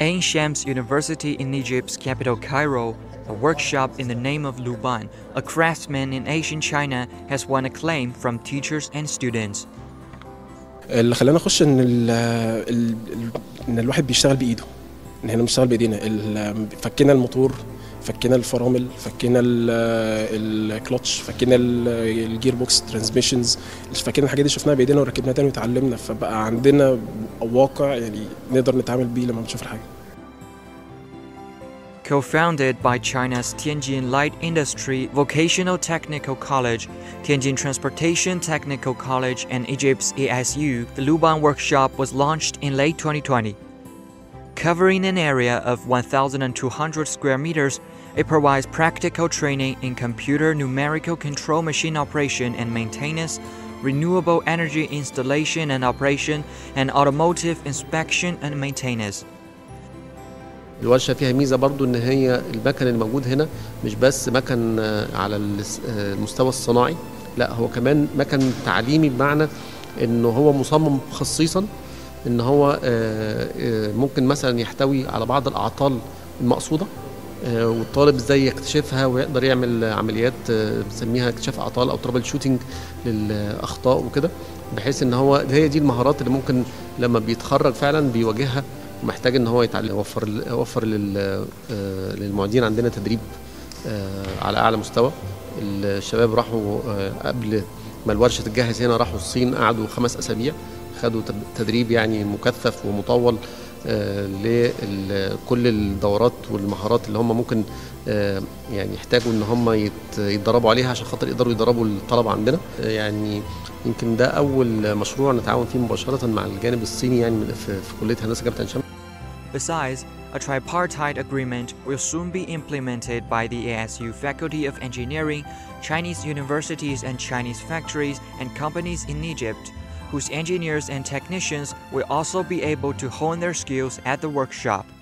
Ain Shams University in Egypt's capital Cairo, a workshop in the name of Luban, a craftsman in Asian China, has won acclaim from teachers and students. اللي خلانا نخش ان ال ال ان الواحد بيشتغل بايده ان احنا بنشتغل بايدينا ال- فكينا الموتور فكينا الفرامل فكينا ال- الكلتش فكينا ال- الجير بوكس ترانسميشنز فكينا الحاجات دي شفناها بايدينا وركبناها تاني وتعلمنا فبقى عندنا واقع يعني نقدر نتعامل بيه لما بنشوف الحاجه Co-founded by China's Tianjin Light Industry Vocational Technical College, Tianjin Transportation Technical College, and Egypt's ASU, the Luban workshop was launched in late 2020. Covering an area of 1,200 square meters, it provides practical training in computer numerical control machine operation and maintenance, renewable energy installation and operation, and automotive inspection and maintenance. الورشه فيها ميزه برضو ان هي المكن الموجود هنا مش بس مكن آه، على الس- آه، المستوى الصناعي لا هو كمان مكن تعليمي بمعنى انه هو مصمم خصيصا ان هو آه، آه، ممكن مثلا يحتوي على بعض الاعطال المقصوده آه، والطالب ازاي يكتشفها ويقدر يعمل عمليات آه، بنسميها اكتشاف اعطال او ترابل شوتنج للاخطاء وكده بحيث ان هو هي دي المهارات اللي ممكن لما بيتخرج فعلا بيواجهها ومحتاج ان هو يتعلم يوفر يوفر لل- آه، للمعيدين عندنا تدريب آه، على اعلى مستوى الشباب راحوا آه، قبل ما الورشه تتجهز هنا راحوا الصين قعدوا خمس اسابيع خدوا تد- تدريب يعني مكثف ومطول لكل الدورات والمهارات اللي هم ممكن آه، يعني يحتاجوا ان هم يت- يتدربوا عليها عشان خاطر يقدروا يدربوا الطلبه عندنا آه، يعني يمكن ده اول مشروع نتعاون فيه مباشره مع الجانب الصيني يعني من- في في كليه هندسه جامعه عين شمس Besides, a tripartite agreement will soon be implemented by the ASU Faculty of Engineering, Chinese universities and Chinese factories and companies in Egypt, whose engineers and technicians will also be able to hone their skills at the workshop.